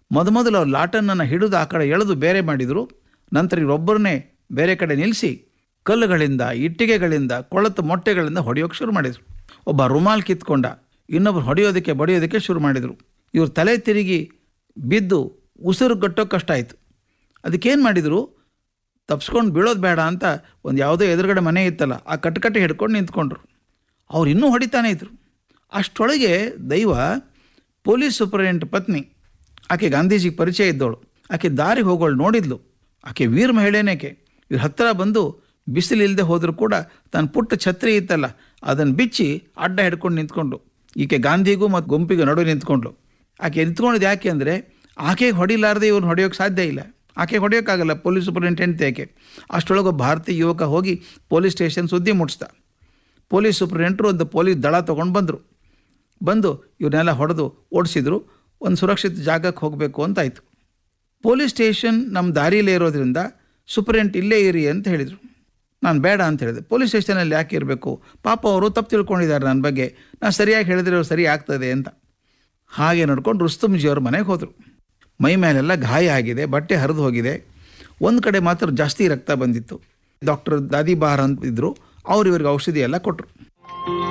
ಮೊದಮೊದಲು ಅವ್ರು ಲಾಟನನ್ನು ಹಿಡಿದು ಆ ಕಡೆ ಎಳೆದು ಬೇರೆ ಮಾಡಿದರು ನಂತರ ಇವರೊಬ್ಬರನ್ನೇ ಬೇರೆ ಕಡೆ ನಿಲ್ಲಿಸಿ ಕಲ್ಲುಗಳಿಂದ ಇಟ್ಟಿಗೆಗಳಿಂದ ಕೊಳತು ಮೊಟ್ಟೆಗಳಿಂದ ಹೊಡೆಯೋಕೆ ಶುರು ಮಾಡಿದರು ಒಬ್ಬ ರುಮಾಲ್ ಕಿತ್ಕೊಂಡ ಇನ್ನೊಬ್ಬರು ಹೊಡೆಯೋದಕ್ಕೆ ಬಡಿಯೋದಕ್ಕೆ ಶುರು ಮಾಡಿದರು ಇವ್ರು ತಲೆ ತಿರುಗಿ ಬಿದ್ದು ಉಸಿರು ಗಟ್ಟೋ ಕಷ್ಟ ಆಯಿತು ಅದಕ್ಕೇನು ಮಾಡಿದರು ತಪ್ಸ್ಕೊಂಡು ಬೀಳೋದು ಬೇಡ ಅಂತ ಒಂದು ಯಾವುದೋ ಎದುರುಗಡೆ ಮನೆ ಇತ್ತಲ್ಲ ಆ ಕಟ್ಟಕಟ್ಟೆ ಹಿಡ್ಕೊಂಡು ನಿಂತ್ಕೊಂಡ್ರು ಅವ್ರು ಇನ್ನೂ ಹೊಡಿತಾನೆ ಇದ್ರು ಅಷ್ಟರೊಳಗೆ ದೈವ ಪೊಲೀಸ್ ಸೂಪರಿಂಟೆಂಟ್ ಪತ್ನಿ ಆಕೆ ಗಾಂಧೀಜಿಗೆ ಪರಿಚಯ ಇದ್ದವಳು ಆಕೆ ದಾರಿಗೆ ಹೋಗೋಳು ನೋಡಿದ್ಲು ಆಕೆ ವೀರ ಮಹಿಳೆನೇಕೆ ಇವ್ರ ಹತ್ತಿರ ಬಂದು ಬಿಸಿಲಿಲ್ಲದೆ ಹೋದರೂ ಕೂಡ ತನ್ನ ಪುಟ್ಟ ಛತ್ರಿ ಇತ್ತಲ್ಲ ಅದನ್ನು ಬಿಚ್ಚಿ ಅಡ್ಡ ಹಿಡ್ಕೊಂಡು ನಿಂತ್ಕೊಂಡು ಈಕೆ ಗಾಂಧಿಗೂ ಮತ್ತು ಗುಂಪಿಗೂ ನಡುವೆ ನಿಂತ್ಕೊಂಡ್ಳು ಆಕೆ ನಿಂತ್ಕೊಂಡಿದ್ದು ಯಾಕೆ ಅಂದರೆ ಆಕೆಗೆ ಹೊಡಿಲಾರ್ದೆ ಇವ್ರನ್ನ ಹೊಡೆಯೋಕ್ಕೆ ಸಾಧ್ಯ ಇಲ್ಲ ಆಕೆ ಹೊಡೆಯೋಕ್ಕಾಗಲ್ಲ ಪೊಲೀಸ್ ಸೂಪರಿಂಟೆಂಡೆಂಟ್ ಯಾಕೆ ಅಷ್ಟರೊಳಗೆ ಒಬ್ಬ ಭಾರತೀಯ ಯುವಕ ಹೋಗಿ ಪೊಲೀಸ್ ಸ್ಟೇಷನ್ ಸುದ್ದಿ ಮುಟ್ಟಿಸ್ದ ಪೊಲೀಸ್ ಸೂಪರಿಂಟೆಂಟ್ರು ಒಂದು ಪೊಲೀಸ್ ದಳ ತೊಗೊಂಡು ಬಂದರು ಬಂದು ಇವ್ರನ್ನೆಲ್ಲ ಹೊಡೆದು ಓಡಿಸಿದ್ರು ಒಂದು ಸುರಕ್ಷಿತ ಜಾಗಕ್ಕೆ ಹೋಗಬೇಕು ಅಂತಾಯಿತು ಪೊಲೀಸ್ ಸ್ಟೇಷನ್ ನಮ್ಮ ದಾರಿಯಲ್ಲೇ ಇರೋದ್ರಿಂದ ಸೂಪರಿಂಟ್ ಇಲ್ಲೇ ಇರಿ ಅಂತ ಹೇಳಿದರು ನಾನು ಬೇಡ ಅಂತ ಹೇಳಿದೆ ಪೊಲೀಸ್ ಸ್ಟೇಷನಲ್ಲಿ ಯಾಕೆ ಇರಬೇಕು ಪಾಪ ಅವರು ತಪ್ಪು ತಿಳ್ಕೊಂಡಿದ್ದಾರೆ ನನ್ನ ಬಗ್ಗೆ ನಾನು ಸರಿಯಾಗಿ ಹೇಳಿದ್ರೆ ಅವ್ರು ಸರಿ ಆಗ್ತದೆ ಅಂತ ಹಾಗೆ ನಡ್ಕೊಂಡು ರುಸ್ತುಂಜಿಯವ್ರ ಮನೆಗೆ ಹೋದರು ಮೈ ಮೇಲೆಲ್ಲ ಗಾಯ ಆಗಿದೆ ಬಟ್ಟೆ ಹರಿದು ಹೋಗಿದೆ ಒಂದು ಕಡೆ ಮಾತ್ರ ಜಾಸ್ತಿ ರಕ್ತ ಬಂದಿತ್ತು ಡಾಕ್ಟರ್ ದಾದಿ ಬಹಾರ್ ಅಂತ ಇದ್ದರು ಅವ್ರು ಇವ್ರಿಗೆ ಔಷಧಿ ಎಲ್ಲ ಕೊಟ್ಟರು